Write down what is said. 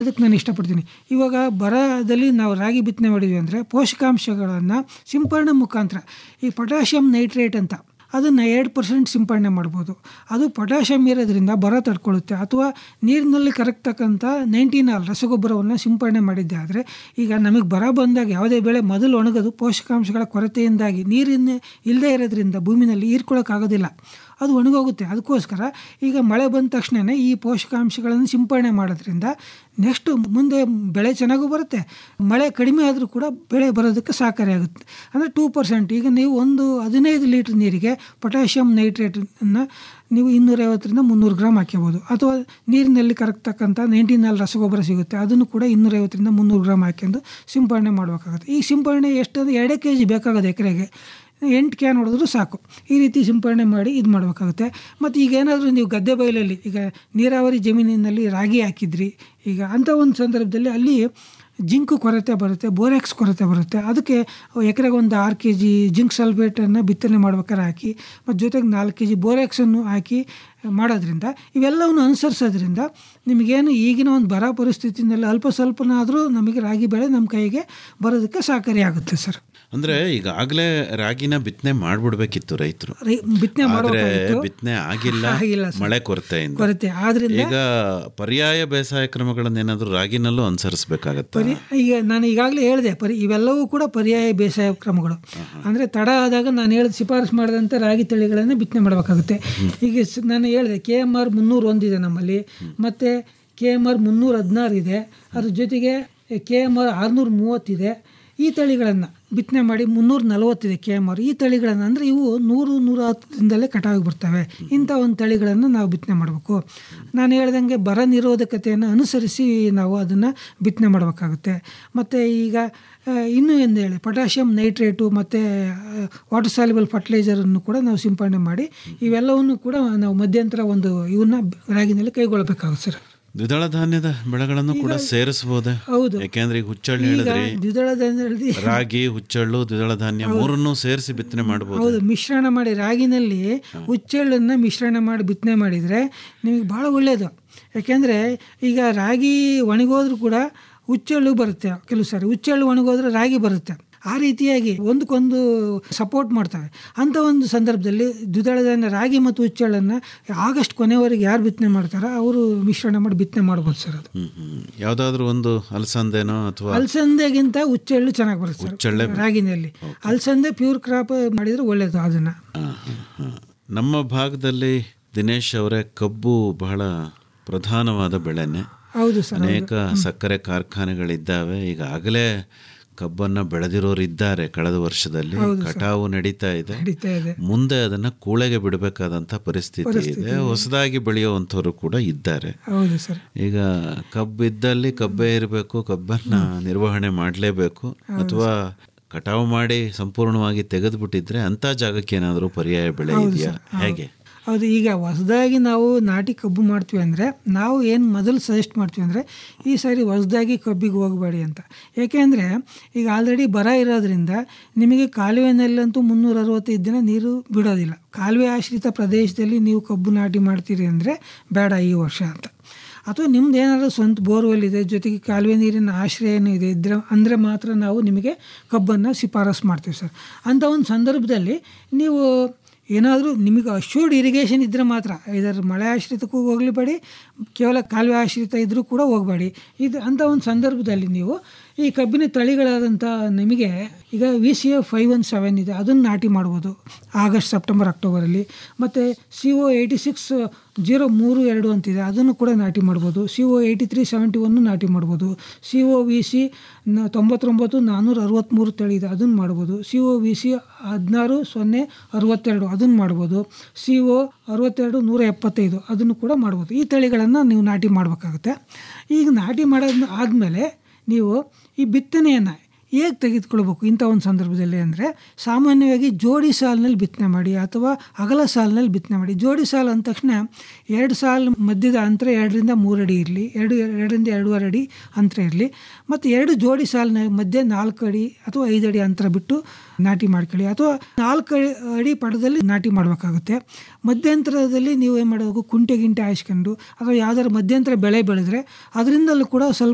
ಅದಕ್ಕೆ ನಾನು ಇಷ್ಟಪಡ್ತೀನಿ ಇವಾಗ ಬರದಲ್ಲಿ ನಾವು ರಾಗಿ ಬಿತ್ತನೆ ಮಾಡಿದ್ವಿ ಅಂದರೆ ಪೋಷಕಾಂಶಗಳನ್ನು ಸಿಂಪರಣೆ ಮುಖಾಂತರ ಈ ಪೊಟ್ಯಾಷಿಯಂ ನೈಟ್ರೇಟ್ ಅಂತ ಅದನ್ನು ಎರಡು ಪರ್ಸೆಂಟ್ ಸಿಂಪಡಣೆ ಮಾಡ್ಬೋದು ಅದು ಪೊಟ್ಯಾಷಿಯಂ ಇರೋದ್ರಿಂದ ಬರ ತಡ್ಕೊಳ್ಳುತ್ತೆ ಅಥವಾ ನೀರಿನಲ್ಲಿ ಕರಗ್ತಕ್ಕಂಥ ನೈಂಟಿನಾಲ್ ರಸಗೊಬ್ಬರವನ್ನು ಸಿಂಪಡಣೆ ಮಾಡಿದ್ದೆ ಆದರೆ ಈಗ ನಮಗೆ ಬರ ಬಂದಾಗ ಯಾವುದೇ ಬೆಳೆ ಮೊದಲು ಒಣಗೋದು ಪೋಷಕಾಂಶಗಳ ಕೊರತೆಯಿಂದಾಗಿ ನೀರಿನ ಇಲ್ಲದೇ ಇರೋದ್ರಿಂದ ಭೂಮಿನಲ್ಲಿ ಹೀರ್ಕೊಳ್ಳೋಕ್ಕಾಗೋದಿಲ್ಲ ಅದು ಒಣಗೋಗುತ್ತೆ ಅದಕ್ಕೋಸ್ಕರ ಈಗ ಮಳೆ ಬಂದ ತಕ್ಷಣ ಈ ಪೋಷಕಾಂಶಗಳನ್ನು ಸಿಂಪಡಣೆ ಮಾಡೋದ್ರಿಂದ ನೆಕ್ಸ್ಟ್ ಮುಂದೆ ಬೆಳೆ ಚೆನ್ನಾಗೂ ಬರುತ್ತೆ ಮಳೆ ಕಡಿಮೆ ಆದರೂ ಕೂಡ ಬೆಳೆ ಬರೋದಕ್ಕೆ ಸಹಕಾರಿಯಾಗುತ್ತೆ ಅಂದರೆ ಟೂ ಪರ್ಸೆಂಟ್ ಈಗ ನೀವು ಒಂದು ಹದಿನೈದು ಲೀಟ್ರ್ ನೀರಿಗೆ ಪೊಟ್ಯಾಷಿಯಂ ನೈಟ್ರೇಟನ್ನು ನೀವು ಇನ್ನೂರೈವತ್ತರಿಂದ ಮುನ್ನೂರು ಗ್ರಾಮ್ ಹಾಕ್ಕೋಬೋದು ಅಥವಾ ನೀರಿನಲ್ಲಿ ಕರಗ್ತಕ್ಕಂಥ ನೈಂಟಿನಾಲ್ ರಸಗೊಬ್ಬರ ಸಿಗುತ್ತೆ ಅದನ್ನು ಕೂಡ ಇನ್ನೂರೈವತ್ತರಿಂದ ಮುನ್ನೂರು ಗ್ರಾಮ್ ಹಾಕ್ಕೊಂಡು ಸಿಂಪಡಣೆ ಮಾಡಬೇಕಾಗುತ್ತೆ ಈ ಸಿಂಪಡಣೆ ಎಷ್ಟು ಅಂದರೆ ಎರಡೇ ಕೆ ಜಿ ಬೇಕಾಗೋದು ಎಕರೆಗೆ ಎಂಟು ಕ್ಯಾನ್ ಹೊಡೆದ್ರು ಸಾಕು ಈ ರೀತಿ ಸಿಂಪಡಣೆ ಮಾಡಿ ಇದು ಮಾಡಬೇಕಾಗುತ್ತೆ ಮತ್ತು ಈಗ ಏನಾದರೂ ನೀವು ಗದ್ದೆ ಬಯಲಲ್ಲಿ ಈಗ ನೀರಾವರಿ ಜಮೀನಿನಲ್ಲಿ ರಾಗಿ ಹಾಕಿದ್ರಿ ಈಗ ಅಂಥ ಒಂದು ಸಂದರ್ಭದಲ್ಲಿ ಅಲ್ಲಿ ಜಿಂಕ್ ಕೊರತೆ ಬರುತ್ತೆ ಬೋರೆಕ್ಸ್ ಕೊರತೆ ಬರುತ್ತೆ ಅದಕ್ಕೆ ಎಕರೆಗೆ ಒಂದು ಆರು ಕೆ ಜಿ ಜಿಂಕ್ ಸಲ್ಫೇಟನ್ನು ಬಿತ್ತನೆ ಮಾಡ್ಬೇಕಾದ್ರೆ ಹಾಕಿ ಮತ್ತು ಜೊತೆಗೆ ನಾಲ್ಕು ಕೆ ಜಿ ಬೋರೆಕ್ಸನ್ನು ಹಾಕಿ ಮಾಡೋದ್ರಿಂದ ಇವೆಲ್ಲವನ್ನು ಅನುಸರಿಸೋದ್ರಿಂದ ನಿಮಗೇನು ಈಗಿನ ಒಂದು ಬರ ಪರಿಸ್ಥಿತಿನಲ್ಲಿ ಅಲ್ಪ ಸ್ವಲ್ಪನಾದರೂ ನಮಗೆ ರಾಗಿ ಬೆಳೆ ನಮ್ಮ ಕೈಗೆ ಬರೋದಕ್ಕೆ ಸಹಕಾರಿಯಾಗುತ್ತೆ ಸರ್ ಅಂದ್ರೆ ಈಗಾಗಲೇ ರಾಗಿನ ಬಿತ್ತನೆ ಮಾಡ್ಬಿಡ್ಬೇಕಿತ್ತು ರೈತರು ರೈ- ಬಿತ್ತನೆ ಆದ್ರೆ ಮಾಡಬೇಕಾಗಿತ್ತು ಬಿತ್ತನೆ ಆಗಿಲ್ಲ ಆಗಿಲ್ಲ ಸರ್. ಮಳೆ ಕೊರತೆಯಿಂದ ಕೊರತೆ ಆದ್ರಿಂದ ಈಗ ಪರ್ಯಾಯ ಬೇಸಾಯ ಕ್ರಮಗಳನ್ನೇನಾದ್ರೂ ರಾಗಿನಲ್ಲೂ ಅನುಸರಿಸಬೇಕಾಗತ್ತ ಪರಿ ಈಗ ನಾನು ಈಗಾಗಲೇ ಹೇಳಿದೆ ಪರಿ ಇವೆಲ್ಲವೂ ಕೂಡ ಪರ್ಯಾಯ ಬೇಸಾಯ ಕ್ರಮಗಳು ಅಂದರೆ ತಡ ಆದಾಗ ನಾನು ಹೇಳಿದ ಶಿಫಾರಸು ಮಾಡಿದಂಥ ರಾಗಿ ತಳಿಗಳನ್ನು ಬಿತ್ತನೆ ಮಾಡಬೇಕಾಗುತ್ತೆ ಈಗ ಸ್- ನಾನು ಹೇಳಿದೆ ಕೆ ಎಮ್ ಆರ್ ಮುನ್ನೂರು ಒಂದಿದೆ ನಮ್ಮಲ್ಲಿ ಮತ್ತು ಕೆ ಎಮ್ ಆರ್ ಮುನ್ನೂರ ಹದಿನಾರು ಇದೆ ಅದ್ರ ಜೊತೆಗೆ ಕೆ ಎಮ್ ಆರ್ ಆರುನೂರ ಮೂವತ್ತಿದೆ ಈ ತಳಿಗಳನ್ನು ಬಿತ್ತನೆ ಮಾಡಿ ಮುನ್ನೂರ ನಲವತ್ತಿದೆ ಕೆ ಎಮ್ ಆರ್ ಈ ತಳಿಗಳನ್ನು ಅಂದರೆ ಇವು ನೂರು ನೂರ ಹತ್ತರಿಂದಲೇ ಕಟಾವಿಗೆ ಬರ್ತವೆ ಇಂಥ ಒಂದು ತಳಿಗಳನ್ನು ನಾವು ಬಿತ್ತನೆ ಮಾಡಬೇಕು ನಾನು ಹೇಳ್ದಂಗೆ ಬರ ನಿರೋಧಕತೆಯನ್ನು ಅನುಸರಿಸಿ ನಾವು ಅದನ್ನು ಬಿತ್ತನೆ ಮಾಡಬೇಕಾಗುತ್ತೆ ಮತ್ತು ಈಗ ಆ, ಇನ್ನೂ ಎಂದು ಹೇಳಿ ಪೊಟ್ಯಾಷಿಯಂ ನೈಟ್ರೇಟು ಮತ್ತು ವಾಟರ್ ಸಾಲ್ಯುಬಲ್ ಫರ್ಟಿಲೈಸರನ್ನು ಕೂಡ ನಾವು ಸಿಂಪಡಣೆ ಮಾಡಿ ಇವೆಲ್ಲವನ್ನು ಕೂಡ ನಾವು ಮಧ್ಯಂತರ ಒಂದು ಇವನ್ನ ರಾಗಿನಲ್ಲಿ ಕೈಗೊಳ್ಳಬೇಕಾಗುತ್ತೆ ಸರ್ ದ್ವಿದಳ ಧಾನ್ಯದ ಬೆಳೆಗಳನ್ನು ಕೂಡ ಸೇರಿಸಬಹುದೇ ಹೌದು. ಯಾಕೆಂದ್ರೆ ಈಗ ಹುಚ್ಚಳ್ಳು ಈಗ ಹೇಳಿದ್ರಿ ದ್ವಿದಳ ಧಾನ್ಯದಲ್ಲಿ ರಾಗಿ ಹುಚ್ಚಳ್ಳು ದ್ವಿದಳ ಧಾನ್ಯ ಮೂರನ್ನು ಸೇರಿಸಿ ಬಿತ್ತನೆ ಮಾಡಬಹುದು ಹೌದು ಮಿಶ್ರಣ ಮಾಡಿ ರಾಗಿನಲ್ಲಿ ಹುಚ್ಚೆಳ್ಳನ್ನು ಮಿಶ್ರಣ ಮಾಡಿ ಬಿತ್ತನೆ ಮಾಡಿದರೆ ನಿಮಗೆ ಭಾಳ ಒಳ್ಳೆಯದು ಯಾಕೆಂದರೆ ಈಗ ರಾಗಿ ಒಣಗೋದ್ರೂ ಕೂಡ ಹುಚ್ಚೆಳ್ಳು ಬರುತ್ತೆ ಕೆಲವು ಸಾರಿ ಹುಚ್ಚೆಳ್ಳು ಒಣಗೋದ್ರೆ ರಾಗಿ ಬರುತ್ತೆ ಆ ರೀತಿಯಾಗಿ ಒಂದಕ್ಕೊಂದು ಸಪೋರ್ಟ್ ಮಾಡ್ತವೆ ಅಂಥ ಒಂದು ಸಂದರ್ಭದಲ್ಲಿ ದ್ವಿದಳ ಧಾನ್ಯ ರಾಗಿ ಮತ್ತು ಹುಚ್ಚೆಳ್ಳನ್ನು ಆಗಸ್ಟ್ ಕೊನೆವರೆಗೆ ಯಾರು ಬಿತ್ತನೆ ಮಾಡ್ತಾರೋ ಅವರು ಮಿಶ್ರಣ ಮಾಡಿ ಬಿತ್ತನೆ ಮಾಡ್ಬೋದು ಸರ್ ಅದು ಹ್ಮ್ ಹ್ಮ್ ಯಾವ್ದಾದ್ರು ಒಂದು ಅಲಸಂದೆನೋ ಅಥವಾ ಅಲಸಂದೆಗಿಂತ ಹುಚ್ಚೆಳ್ಳು ಚೆನ್ನಾಗಿ ಬರುತ್ತೆ ಹುಚ್ಚೆಳ್ಳೆ ಸರ್ ರಾಗಿನಲ್ಲಿ ಅಲಸಂದೆ ಪ್ಯೂರ್ ಕ್ರಾಪ್ ಮಾಡಿದರೆ ಒಳ್ಳೆಯದು ಅದನ್ನು ಆ, ಹ, ಹ. ನಮ್ಮ ಭಾಗದಲ್ಲಿ ದಿನೇಶ್ ಅವರೇ ಕಬ್ಬು ಬಹಳ ಪ್ರಧಾನವಾದ ಬೆಳೆನೆ ಹೌದು ಸರ್ ಅನೇಕ ಸಕ್ಕರೆ ಕಾರ್ಖಾನೆಗಳಿದ್ದಾವೆ ಈಗಾಗಲೇ ಕಬ್ಬನ್ನ ಬೆಳೆದಿರೋರು ಇದ್ದಾರೆ ಕಳೆದ ವರ್ಷದಲ್ಲಿ ಕಟಾವು ನಡೀತಾ ಇದೆ ನಡೀತಾ ಇದೆ ಮುಂದೆ ಅದನ್ನ ಕೂಳೆಗೆ ಬಿಡಬೇಕಾದಂತ ಪರಿಸ್ಥಿತಿ ಇದೆ ಹೊಸದಾಗಿ ಬೆಳೆಯುವಂಥವ್ರು ಕೂಡ ಇದ್ದಾರೆ ಹೌದು ಸರ್ ಈಗ ಕಬ್ಬು ಇದ್ದಲ್ಲಿ ಕಬ್ಬೇ ಇರಬೇಕು ಕಬ್ಬನ್ನ ನಿರ್ವಹಣೆ ಮಾಡಲೇಬೇಕು ಅಥವಾ ಕಟಾವು ಮಾಡಿ ಸಂಪೂರ್ಣವಾಗಿ ತೆಗೆದುಬಿಟ್ಟಿದ್ರೆ ಅಂತ ಜಾಗಕ್ಕೆ ಏನಾದರೂ ಪರ್ಯಾಯ ಬೆಳೆ ಇದೆಯಾ ಹೇಗೆ ಹೌದು ಈಗ ಹೊಸದಾಗಿ ನಾವು ನಾಟಿ ಕಬ್ಬು ಮಾಡ್ತೀವಿ ಅಂದರೆ ನಾವು ಏನು ಮೊದಲು ಸಜೆಸ್ಟ್ ಮಾಡ್ತೀವಿ ಅಂದರೆ ಈ ಸಾರಿ ಹೊಸದಾಗಿ ಕಬ್ಬಿಗೆ ಹೋಗಬೇಡಿ ಅಂತ ಏಕೆಂದರೆ ಈಗ ಆಲ್ರೆಡಿ ಬರ ಇರೋದ್ರಿಂದ ನಿಮಗೆ ಕಾಲುವೆನಲ್ಲಂತೂ ಮುನ್ನೂರ ಅರವತ್ತೈದು ದಿನ ನೀರು ಬಿಡೋದಿಲ್ಲ ಕಾಲುವೆ ಆಶ್ರಿತ ಪ್ರದೇಶದಲ್ಲಿ ನೀವು ಕಬ್ಬು ನಾಟಿ ಮಾಡ್ತೀರಿ ಅಂದರೆ ಬೇಡ ಈ ವರ್ಷ ಅಂತ ಅಥವಾ ನಿಮ್ದು ಏನಾದರೂ ಸ್ವಂತ ಬೋರ್ವೆಲ್ ಇದೆ ಜೊತೆಗೆ ಕಾಲುವೆ ನೀರಿನ ಆಶ್ರಯನೂ ಇದೆ ಇದ್ರೆ ಅಂದರೆ ಮಾತ್ರ ನಾವು ನಿಮಗೆ ಕಬ್ಬನ್ನು ಶಿಫಾರಸು ಮಾಡ್ತೀವಿ ಸರ್ ಅಂಥ ಒಂದು ಸಂದರ್ಭದಲ್ಲಿ ನೀವು ಏನಾದರೂ ನಿಮಗೆ ಅಶ್ಯೂರ್ಡ್ ಇರಿಗೇಷನ್ ಇದ್ದರೆ ಮಾತ್ರ ಇದರ ಮಳೆ ಆಶ್ರಿತಕ್ಕೂ ಹೋಗಲಿಬೇಡಿ ಕೇವಲ ಕಾಲುವೆ ಆಶ್ರಿತ ಇದ್ದರೂ ಕೂಡ ಹೋಗಬೇಡಿ ಇದು ಅಂಥ ಒಂದು ಸಂದರ್ಭದಲ್ಲಿ ನೀವು ಈ ಕಬ್ಬಿನ ತಳಿಗಳಾದಂಥ ನಿಮಗೆ ಈಗ V C F five one seven ಇದೆ ಅದನ್ನು ನಾಟಿ ಮಾಡ್ಬೋದು ಆಗಸ್ಟ್ ಸೆಪ್ಟೆಂಬರ್ ಅಕ್ಟೋಬರಲ್ಲಿ ಮತ್ತು C O eighty six zero ಮೂರು ಎರಡು ಅಂತಿದೆ ಅದನ್ನು ಕೂಡ ನಾಟಿ ಮಾಡ್ಬೋದು C O eighty three seventy one ನಾಟಿ ಮಾಡ್ಬೋದು ಸಿ ಒ ವಿ ಸಿ ನ ತೊಂಬತ್ತೊಂಬತ್ತು ನಾನ್ನೂರ ಅರವತ್ತ್ಮೂರು ತಳಿ ಇದೆ ಅದನ್ನು ಮಾಡ್ಬೋದು ಸಿ ಒ ವಿ ಸಿ ಹದಿನಾರು ಸೊನ್ನೆ ಅರವತ್ತೆರಡು ಅದನ್ನು ಮಾಡ್ಬೋದು ಸಿ ಒ ಅರವತ್ತೆರಡು ನೂರ ಎಪ್ಪತ್ತೈದು ಅದನ್ನು ಕೂಡ ಮಾಡ್ಬೋದು ಈ ತಳಿಗಳನ್ನು ನೀವು ನಾಟಿ ಮಾಡಬೇಕಾಗುತ್ತೆ ಈಗ ನಾಟಿ ಮಾಡೋದ್ ಆದಮೇಲೆ ನೀವು ಈ ಬಿತ್ತನೆಯನ್ನು ಹೇಗೆ ತೆಗೆದುಕೊಳ್ಬೇಕು ಇಂಥ ಒಂದು ಸಂದರ್ಭದಲ್ಲಿ ಅಂದರೆ ಸಾಮಾನ್ಯವಾಗಿ ಜೋಡಿ ಸಾಲಿನಲ್ಲಿ ಬಿತ್ತನೆ ಮಾಡಿ ಅಥವಾ ಅಗಲ ಸಾಲಿನಲ್ಲಿ ಬಿತ್ತನೆ ಮಾಡಿ ಜೋಡಿ ಸಾಲು ಅಂದ ತಕ್ಷಣ ಎರಡು ಸಾಲು ಮಧ್ಯದ ಅಂತರ ಎರಡರಿಂದ ಮೂರು ಅಡಿ ಇರಲಿ ಎರಡು ಎರಡರಿಂದ ಎರಡೂವರೆ ಅಡಿ ಅಂತರ ಇರಲಿ ಮತ್ತು ಎರಡು ಜೋಡಿ ಸಾಲಿನ ಮಧ್ಯೆ ನಾಲ್ಕು ಅಡಿ ಅಥವಾ ಐದು ಅಡಿ ಅಂತರ ಬಿಟ್ಟು ನಾಟಿ ಮಾಡ್ಕೊಳ್ಳಿ ಅಥವಾ ನಾಲ್ಕು ಅಡಿ ಅಡಿ ಪಡದಲ್ಲಿ ನಾಟಿ ಮಾಡಬೇಕಾಗುತ್ತೆ ಮಧ್ಯಂತರದಲ್ಲಿ ನೀವು ಏನು ಮಾಡಬೇಕು ಕುಂಟೆ ಗಿಂಟೆ ಹಾಯ್ಸ್ಕೊಂಡು ಅಥವಾ ಯಾವ್ದಾದ್ರು ಮಧ್ಯಂತರ ಬೆಳೆ ಬೆಳೆದ್ರೆ ಅದರಿಂದಲೂ ಕೂಡ ಸ್ವಲ್ಪ